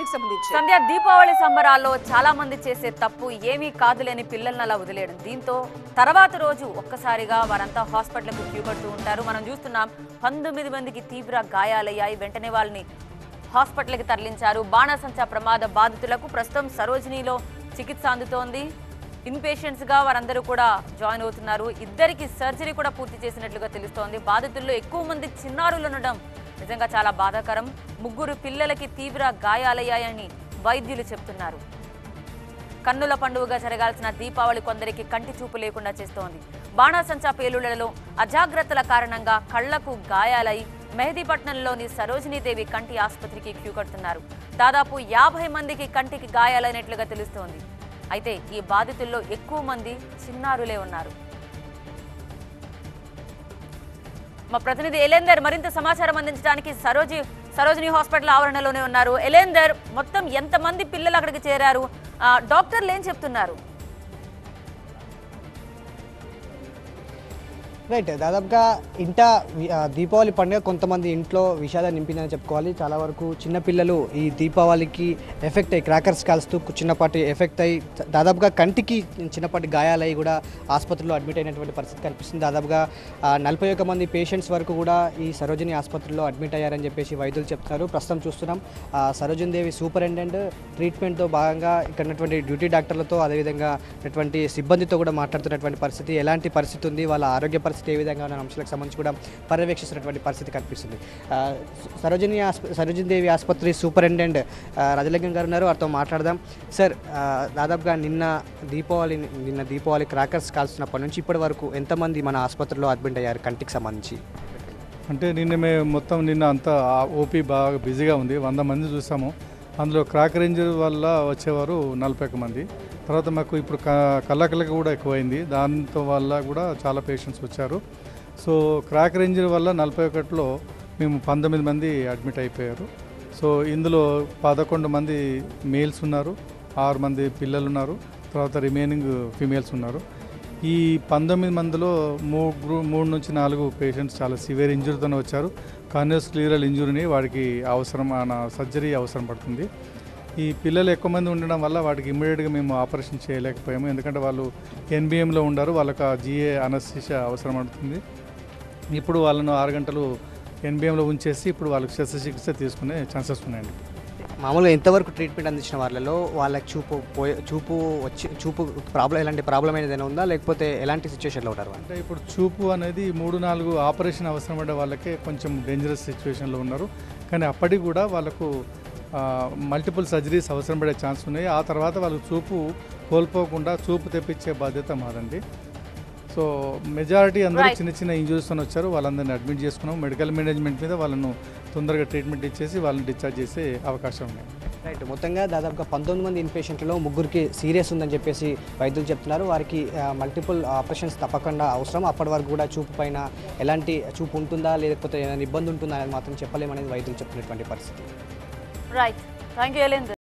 దీనికి సంబంధించి సంధ్య దీపావళి సంబరాల్లో చాలా మంది చేసే తప్పు ఏమీ కాదులేని పిల్లల్ని అలా వదిలేయడం దీంతో తర్వాత రోజు ఒక్కసారిగా వారంతా హాస్పిటల్కి క్యూ కడుతూ ఉంటారు మనం చూస్తున్నాం పంతొమ్మిది మందికి తీవ్ర గాయాలయ్యాయి వెంటనే వాళ్ళని హాస్పిటల్కి తరలించారు బాణాసంచా ప్రమాద బాధితులకు ప్రస్తుతం సరోజినీలో చికిత్స అందుతోంది ఇన్పేషెంట్స్ గా వారందరూ కూడా జాయిన్ అవుతున్నారు ఇద్దరికి సర్జరీ కూడా పూర్తి చేసినట్లుగా తెలుస్తోంది బాధితుల్లో ఎక్కువ మంది చిన్నారులు ఉండడం నిజంగా చాలా బాధాకరం ముగ్గురు పిల్లలకి తీవ్ర గాయాలయ్యాయని వైద్యులు చెప్తున్నారు కన్నుల పండుగగా జరగాల్సిన దీపావళి కొందరికి కంటి చూపు లేకుండా చేస్తోంది బాణాసంచా పేలుళ్లలో అజాగ్రత్తల కారణంగా కళ్లకు గాయాలై మెహదీపట్నంలోని సరోజినీదేవి కంటి ఆసుపత్రికి క్యూ కడుతున్నారు దాదాపు యాభై మందికి కంటికి గాయాలైనట్లుగా తెలుస్తోంది అయితే ఈ బాధితుల్లో ఎక్కువ మంది చిన్నారులే ఉన్నారు మా ప్రతినిధి ఎలేందర్ మరింత సమాచారం అందించడానికి సరోజి సరోజిని హాస్పిటల్ ఆవరణలోనే ఉన్నారు ఎలేందర్ మొత్తం ఎంతమంది పిల్లలు అక్కడికి చేరారు ఆ, డాక్టర్లు ఏం చెప్తున్నారు రైట్ దాదాపుగా ఇంట వి- ఆ, దీపావళి పండుగ కొంతమంది ఇంట్లో విషాదం నింపిందని చెప్పుకోవాలి చాలా వరకు చిన్నపిల్లలు ఈ దీపావళికి ఎఫెక్ట్ అయ్యి క్రాకర్స్ కాల్స్తూ చిన్నపాటి ఎఫెక్ట్ అయ్యి చ- దాదాపుగా కంటికి చిన్నపాటి గాయాలై కూడా ఆసుపత్రిలో అడ్మిట్ అయినటువంటి పరిస్థితి కనిపిస్తుంది దాదాపుగా ఆ, నలభై ఒక్క మంది పేషెంట్స్ వరకు కూడా ఈ సరోజిని ఆసుపత్రిలో అడ్మిట్ అయ్యారని చెప్పేసి వైద్యులు చెప్తున్నారు ప్రస్తుతం చూస్తున్నాం ఆ, సరోజిని దేవి సూపరింటెండెంట్ ట్రీట్మెంట్తో భాగంగా ఇక్కడ ఉన్నటువంటి డ్యూటీ డాక్టర్లతో అదేవిధంగా ఉన్నటువంటి సిబ్బందితో కూడా మాట్లాడుతున్నటువంటి పరిస్థితి ఎలాంటి పరిస్థితి ఉంది వాళ్ళ ఆరోగ్య పరిస్థితి ఏ విధంగా ఉన్న అంశాలకు సంబంధించి కూడా పర్యవేక్షిస్తున్నటువంటి పరిస్థితి కనిపిస్తుంది ఆ, సరోజిని ఆస్ప సరోజిని దేవి ఆసుపత్రి సూపరింటెండెంట్ ఆ, రాజలింగం గారు ఉన్నారు వారితో మాట్లాడదాం సార్ ఆ, దాదాపుగా నిన్న దీపావళి నిన్న దీపావళి క్రాకర్స్ కాల్స్తున్నప్పటి నుంచి ఇప్పటి వరకు ఎంతమంది మన ఆసుపత్రిలో అడ్మిట్ అయ్యారు కంటికి సంబంధించి అంటే నిన్న మేము మొత్తం నిన్న అంతా ఓపీ బాగా బిజీగా ఉంది వంద మంది చూసాము అందులో క్రాక్ రేంజర్ వల్ల వచ్చేవారు నలభై ఒక్క మంది తర్వాత మాకు ఇప్పుడు క- కళ్ళకలకి కూడా ఎక్కువైంది దాంతో వల్ల కూడా చాలా పేషెంట్స్ వచ్చారు సో క్రాక్ రేంజర్ వల్ల నలభై ఒకటిలో మేము పంతొమ్మిది మంది అడ్మిట్ అయిపోయారు సో ఇందులో పదకొండు మంది మేల్స్ ఉన్నారు ఆరు మంది పిల్లలు ఉన్నారు తర్వాత రిమైనింగ్ ఫీమేల్స్ ఉన్నారు ఈ పంతొమ్మిది మందిలో మూడు మూడు నుంచి నాలుగు పేషెంట్స్ చాలా సివియర్ ఇంజురీతోనే వచ్చారు కాన్యూస్ క్లియరల్ ఇంజురీని వాడికి అవసరం సర్జరీ అవసరం పడుతుంది ఈ పిల్లలు ఎక్కువ మంది ఉండడం వల్ల వాటికి ఇమ్మీడియట్గా మేము ఆపరేషన్ చేయలేకపోయాము ఎందుకంటే వాళ్ళు ఎన్బిఎంలో ఉండారు వాళ్ళకి ఆ జిఏ అనస్థిషియా అవసరం పడుతుంది ఇప్పుడు వాళ్ళను ఆరు గంటలు ఎన్బిఎంలో ఉంచేసి ఇప్పుడు వాళ్ళకి శస్త్రచికిత్స తీసుకునే ఛాన్సెస్ ఉన్నాయండి మామూలుగా ఎంతవరకు ట్రీట్మెంట్ అందించిన వాళ్ళలో వాళ్ళకి చూపు పోయే చూపు వచ్చి చూపు ప్రాబ్లం ఎలాంటి ప్రాబ్లం ఏదైనా ఉందా లేకపోతే ఎలాంటి సిచ్యువేషన్లో ఉంటారు వాళ్ళు అంటే ఇప్పుడు చూపు అనేది మూడు నాలుగు ఆపరేషన్ అవసరం పడే వాళ్ళకే కొంచెం డేంజరస్ సిచ్యువేషన్లో ఉన్నారు కానీ అప్పటికి కూడా వాళ్ళకు మల్టిపుల్ సర్జరీస్ అవసరం పడే ఛాన్స్ ఉన్నాయి ఆ తర్వాత వాళ్ళకు చూపు కోల్పోకుండా చూపు తెప్పించే బాధ్యత మాదండి సో మెజారిటీ అందరూ Right. చిన్న చిన్న ఇంజురీస్తో వచ్చారు వాళ్ళందరినీ అడ్మిట్ చేసుకున్నాం మెడికల్ మేనేజ్మెంట్ మీద వాళ్ళను తొందరగా ట్రీట్మెంట్ ఇచ్చేసి వాళ్ళని డిశ్చార్జ్ చేసే అవకాశం ఉన్నాయి రైట్ మొత్తంగా దాదాపుగా పంతొమ్మిది మంది ఇన్పేషెంట్లలో ముగ్గురికి సీరియస్ ఉందని చెప్పేసి వైద్యులు చెప్తున్నారు వారికి మల్టిపుల్ ఆపరేషన్స్ తప్పకుండా అవసరం అప్పటి వరకు కూడా చూపు పైన ఎలాంటి చూపు ఉంటుందా లేకపోతే ఏదైనా ఇబ్బంది ఉంటుందా అనేది మాత్రం చెప్పలేమనేది వైద్యులు చెప్తున్నటువంటి పరిస్థితి రైట్ థ్యాంక్ యూ ఎలేందర్